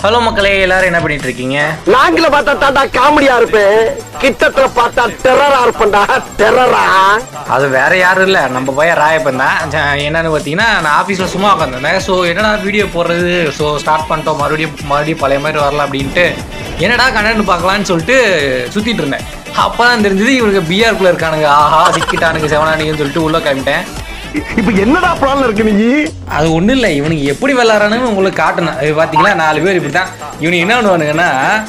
hello மக்களே எல்லாரும் என்ன பண்ணிட்டு இருக்கீங்க நாங்கள பார்த்தா தாண்டா காமெடியா இருப்பேன் கிட்டத்துல பார்த்தா டெரரா இருப்பேன்டா டெரரா அது வேற யாரும் இல்ல நம்ம பையன் ராயப்பன் தான் ஜ- என்னன்னு பார்த்தீங்கன்னா நான் ஆஃபீஸில் சும்மா உட்காந்துருந்தேன் ஸோ என்னடா வீடியோ போடுறது ஸோ ஸ்டார்ட் பண்ணிட்டோம் மறுபடியும் மறுபடியும் பழைய மாதிரி வரலாம் அப்படின்ட்டு என்னடா கண்டென்ட் பார்க்கலான்னு சொல்லிட்டு சுத்திட்டு இருந்தேன் அப்பதான் தெரிஞ்சது இவனுக்கு பிஆர்க்குள்ள இருக்கானுங்க ஆஹா சிக்கிட்டானுங்க செவனானிங்கன்னு சொல்லிட்டு உள்ள கிளம்பிட்டேன் இப்ப என்னடா பிளான்ல இருக்கு நீ அது ஒன்றும் இல்லை இவனுக்கு எப்படி விளாட்றானுன்னு உங்களுக்கு காட்டணும் இது பார்த்தீங்களா நாலு பேர் இப்படி தான் இவனுக்கு என்ன பண்ணுவானுங்கன்னா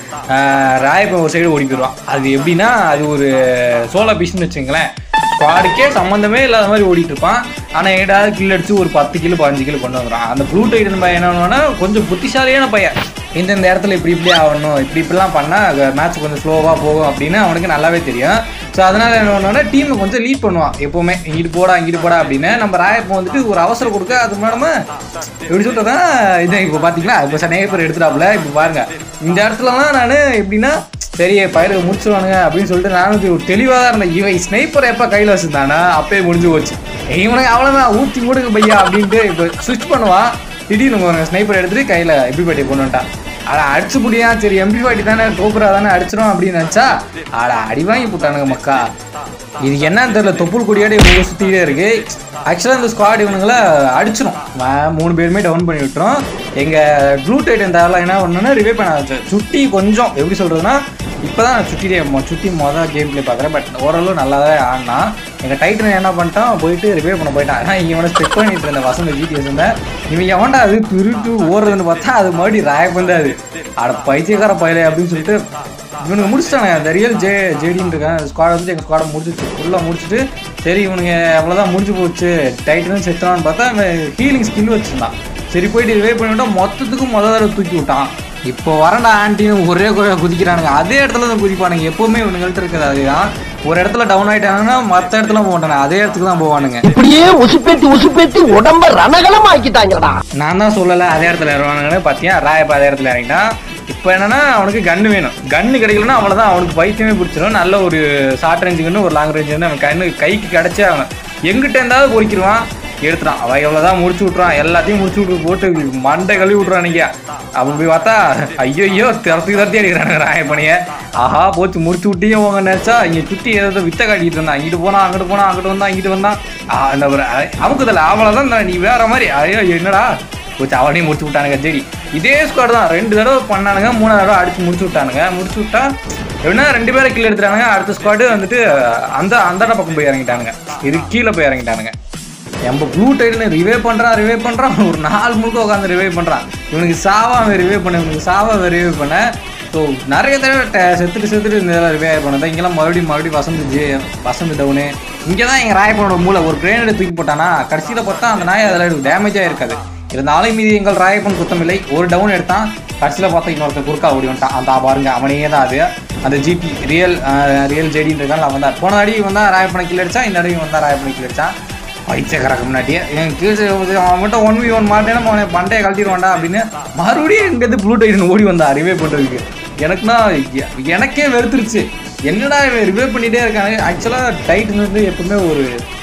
ஆஹ், ராயப்பன் ஒரு சைடு ஓடி போயிடுவான் அது எப்படின்னா அது ஒரு சோலா பீஸ்னு வச்சுங்களேன் ஸ்குவாடுக்கே சம்மந்தமே இல்லாத மாதிரி ஓடிட்டு இருப்பான் ஆனால் ஏடாவது கில் அடிச்சு ஒரு பத்து கிலோ பதினஞ்சு கிலோ கொண்டு வந்துடுறான் அந்த ப்ளூ டைடன் பையன் என்ன பண்ணுவான்னா கொஞ்சம் புத்திசாலியான பையன் இந்த இந்த இடத்துல இப்படி இப்படி ஆகணும் இப்படி இப்படிலாம் பண்ணால் மேட்ச் கொஞ்சம் ஸ்லோவாக போகும் அப்படின்னு அவனுக்கு நல்லாவே தெரியும் ஸோ அதனால என்ன பண்ணுவான்னா டீமை கொஞ்சம் லீட் பண்ணுவான் எப்போவுமே இங்கிட்டு போடா இங்கிட்டு போடா அப்படின்னு நம்ம ராயப்பன் வந்துட்டு ஒரு அவசரம் கொடுக்க அது மேடமா எப்படி சொல்றதா இது இப்போ பார்த்தீங்களா இப்போ சனேகப்பர் எடுத்துட்டாப்புல இப்போ பாருங்க இந்த இடத்துலலாம் நான் எப்படின்னா சரி பயிரை முடிச்சிருவானுங்க அப்படின்னு சொல்லிட்டு நானும் இது ஒரு தெளிவாக தான் இருந்தேன் இவன் ஸ்னைப்பர் எப்போ கையில் வச்சிருந்தானா அப்பயே முடிஞ்சு போச்சு இவனுக்கு அவ்வளோதான் ஊற்றி மூடுங்க பையா அப்படின்ட்டு இப்போ ஸ்விட்ச் பண்ணுவான் திடீர்னு ஒரு ஸ்னைப்பர் எடுத்துட்டு கையில் எப்படி பாட்டி கொண்டு வந்துட்டான் அட அடிச்சு முடியா சரி எம்பி பாட்டி தானே கோபுரா தானே அடிச்சிடும் அப்படின்னு நினச்சா அட அடி வாங்கி போட்டானுங்க மக்கா இது என்னன்னு தெரியல தொப்புள் கொடியாடி இவங்க சுற்றிக்கிட்டே இருக்கு ஆக்சுவலாக இந்த ஸ்குவாட் இவனுங்களை அடிச்சிடும் வா- மூணு பேருமே டவுன் பண்ணி விட்டுரும் எங்கள் ப்ளூ டைட்டன் தேவையில்ல என்ன பண்ணணும்னா ரிவே பண்ண ஆச்சு சுட்டி கொஞ்சம் எப்படி சொல்கிறதுனா இப்போ தான் சுட்டியே சுட்டி மொதல் கேம் ப்ளே பார்க்குறேன் பட் ஓரளவு நல்லா தான் ஆடினா எங்கள் டைட்டன் என்ன பண்ணிட்டான் போயிட்டு ரிவே பண்ண போயிட்டான் ஆனால் இவனை ஸ்பெக் பண்ணிட்டு இருந்த வசந்த ஜிடிஎஸ் இருந்தேன் இவன் எவன்டா அது திருட்டு ஓடுறதுன்னு பார்த்தா அது மறுபடியும் ராயப் வந்து அது அட பைத்தியக்கார பயிலே அப்படின்னு சொல்லிட்டு இவனுக்கு முடிச்சிட்டாங்க அந்த ரியல் ஜே ஜேடின்னு இருக்கான் ஸ்குவாட் வந்து எங்கள் ஸ்குவாடை முடிச்சிச்சு ஃபுல்லாக முடிச்சுட்டு சரி இவனுங்க அவ்வளோதான் முடிஞ்சு போச்சு டைட்டனும் செத்துறான்னு பார்த்தா ஹீலிங் ஸ்கில் வச்சுருந்தான் சரி போயிட்டு ரிவே பண்ணிவிட்டா மொத்தத்துக்கும் முத தடவை தூக்கி விட்டான் இப்போ வரண்டா ஆண்டின்னு ஒரே குறையாக குதிக்கிறானுங்க அதே இடத்துல தான் குதிப்பானுங்க எப்போவுமே இவனுங்கள்ட்ட இருக்கிறது அதுதான் ஒரு இடத்துல டவுன் ஆயிட்டாங்கன்னா மற்ற இடத்துல போக மாட்டானுங்க அதே இடத்துக்கு தான் போவானுங்க இப்படியே உசுப்பேத்தி உசுப்பேத்தி உடம்ப ரணகலம் ஆக்கிட்டாங்கடா நான் தான் சொல்லலை அதே இடத்துல இறங்குவானுங்கன்னு பார்த்தியா ராயப்பா அதே இடத்துல இறங்கிட்டான் இப்போ என்னன்னா அவனுக்கு கன்று வேணும் கன்று கிடைக்கலன்னா அவ்வளோதான் அவனுக்கு பைத்தியமே பிடிச்சிடும் நல்ல ஒரு ஷார்ட் ரேஞ்சு கன்று ஒரு லாங் ரேஞ்சு கன்று அவன் கண்ணு கைக்கு கிடைச்சே அவன் எங்கிட்ட இருந்தாவது பொறிக்கிடுவான் எடுத்துறான் அவன் எவ்வளோதான் முடிச்சு விட்றான் எல்லாத்தையும் முடிச்சு விட்டு போட்டு மண்டை கழுவி விட்றான் நீங்க அவன் போய் பார்த்தா ஐயோ ஐயோ திறத்தி திறத்தி அடிக்கிறானுங்க ராயப்பணிய ஆஹா போச்சு முடிச்சு விட்டியே உங்க நினைச்சா இங்க சுத்தி ஏதோ வித்த காட்டிட்டு இருந்தான் இங்கிட்டு போனா அங்கிட்டு போனா அங்கிட்டு வந்தான் இங்கிட்டு வந்தான் ஆ, இந்த ஒரு அமுக்குதல அவ்வளோதான் இந்த நீ வேற மாதிரி ஐயோ என்னடா போச்சு அவனையும் முடிச்சு விட்டானுங்க சரி இதே ஸ்குவாட் தான் ரெண்டு தடவை பண்ணானுங்க மூணாவது தடவை அடிச்சு முடிச்சு விட்டானுங்க முடிச்சு விட்டா எப்படின்னா ரெண்டு பேரை கீழே எடுத்துட்டானுங்க அடுத்த ஸ்குவாடு வந்துட்டு அந்த அந்த பக்கம் போய் இறங்கிட்டானுங்க இது கீழே போய் இறங்கிட்டானுங்க நம்ம ப்ளூ டைட்னு ரிவே பண்ணுறான் ரிவே பண்ணுறான் ஒரு நாள் முழுக்க உட்காந்து ரிவே பண்ணுறான் இவனுக்கு சாவா அவன் ரிவே பண்ண இவனுக்கு சாவா அவன் ரிவே பண்ண ஸோ நிறைய தடவை ட- செத்துட்டு செத்துட்டு இந்த ரிவே பண்ணதான் இங்கெல்லாம் மறுபடியும் மறுபடியும் வசந்த் ஜே வசந்த் டவுனு இங்கே தான் எங்கள் ராயப்பனோட மூளை ஒரு கிரேனேட் தூக்கி போட்டானா கடைசியில் பார்த்தா அந்த நாய் அதில் டேமேஜாக இருக்காது இருந்தாலும் மீதி எங்கள் ராயப்பன் குத்தமில்லை ஒரு டவுன் எடுத்தான் கடைசியில் பார்த்தா இன்னொருத்தர் குறுக்கா ஓடி வந்துட்டான் அந்த பாருங்க அவனே தான் அது அந்த ஜிபி ரியல் ரியல் ஜெடின்னு இருக்கான் அவன் தான் போன அடி இவன் தான் ராயப்பனை கீழே அடிச்சான் இந்த அடி இவன் தான் ராயப்பனை கீழே அடிச்சான் பைத்தியக்காரக்கு முன்னாடியே என் கீழே அவன் மட்டும் ஒன் வி ஒன் மாட்டேன்னா அவனை பண்டையை கழட்டிடுவான்டா அப்படின்னு மறுபடியும் இங்கேருந்து ப்ளூ டைடன் ஓடி வந்தா ரிவே பண்ணுறதுக்கு எனக்குன்னா எ- எனக்கே வெறுத்துருச்சு என்னடா இவன் ரிவே பண்ணிட்டே இருக்காங்க ஆக்சுவலாக டைட்டன் வந்து எப்பவுமே ஒரு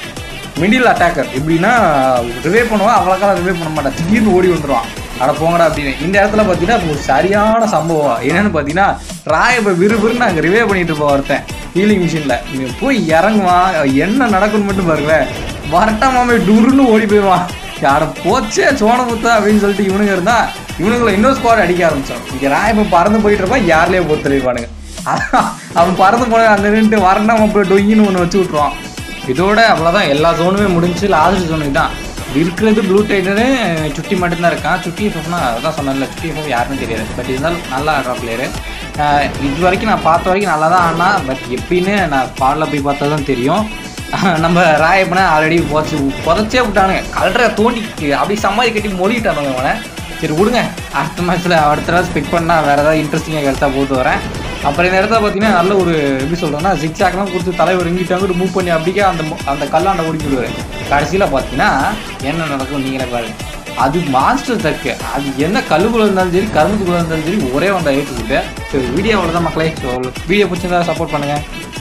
மிடில் அட்டாக்கர் எப்படின்னா ரிவே பண்ணுவான் அவ்வளோக்கெல்லாம் ரிவே பண்ண மாட்டான் திடீர்னு ஓடி வந்துடுவான் அட போங்கடா அப்படின்னு இந்த இடத்துல பார்த்தீங்கன்னா அது ஒரு சரியான சம்பவம் என்னன்னு பார்த்தீங்கன்னா ராய இப்போ விறுவிறுன்னு அங்கே ரிவே பண்ணிட்டு இருப்போம் ஒருத்தன் ஹீலிங் மிஷினில் போய் இறங்குவான் என்ன நடக்கும்னு மட்டும் பாருங்களேன் வரட்டாமே டுருன்னு ஓடி போயிடுவான் யார போச்சே சோனமுத்தா அப்படின்னு சொல்லிட்டு இவனுங்க இருந்தா இவனுங்களை இன்னொரு ஸ்குவாட் அடிக்க ஆரம்பிச்சோம் இங்கே ராயப்ப பறந்து போயிட்டு இருப்பான் யார்லேயே போட்டு தள்ளிடுவானுங்க அதான் அவன் பறந்து போன அந்த நின்று வரண்டாம போய் டொய்யின்னு ஒன்று வச்சு விட்ருவான் இதோட அவ்வளோதான் எல்லா ஜோனுமே முடிஞ்சு லாஸ்ட் ஜோனுக்கு தான் இருக்கிறது ப்ளூ டைட்டனு சுட்டி மட்டும்தான் இருக்கான் சுட்டி எஃப்னா அதான் சொன்னேன்ல சுட்டி எஃப் யாருன்னு தெரியாது பட் இருந்தாலும் நல்லா ஆடுற பிளேயரு இது வரைக்கும் நான் பார்த்த வரைக்கும் நல்லா தான் ஆடினா பட் எப்படின்னு நான் ஸ்பாடில் போய் பார்த்தா தான் தெரியும் நம்ம ராயப்பனை ஆல்ரெடி போச்சு புதைச்சே விட்டானுங்க கல்ற தோண்டி அப்படி சமாதி கட்டி மொழிட்டானுங்க அவனை சரி விடுங்க அடுத்த மேட்ச்சில் அடுத்த தடவை ஸ்பெக் பண்ணால் வேறு ஏதாவது இன்ட்ரெஸ்டிங்காக எடுத்தா போட்டு வரேன் அப்புறம் இந்த இடத்துல பார்த்தீங்கன்னா நல்ல ஒரு எப்படி சொல்கிறேன்னா ஜிக்ஸாக்லாம் கொடுத்து தலைவர் இங்கிட்டு அங்கிட்டு மூவ் பண்ணி அப்படியே அந்த மு- அந்த கல்லாண்ட ஓடி போடுவார் கடைசியில் பார்த்தீங்கன்னா என்ன நடக்கும் நீங்களே பாருங்க அது மாஸ்டர் தக்கு அது என்ன கல்லுக்குள்ள இருந்தாலும் சரி கரும்புக்குள்ள இருந்தாலும் சரி ஒரே வந்த ஏற்றுக்கிட்டு ஸோ வீடியோ அவ்வளோதான் மக்களே ஸோ வீடியோ பிடிச்சிருந்தா சப்போர்ட் பண்ணுங்கள்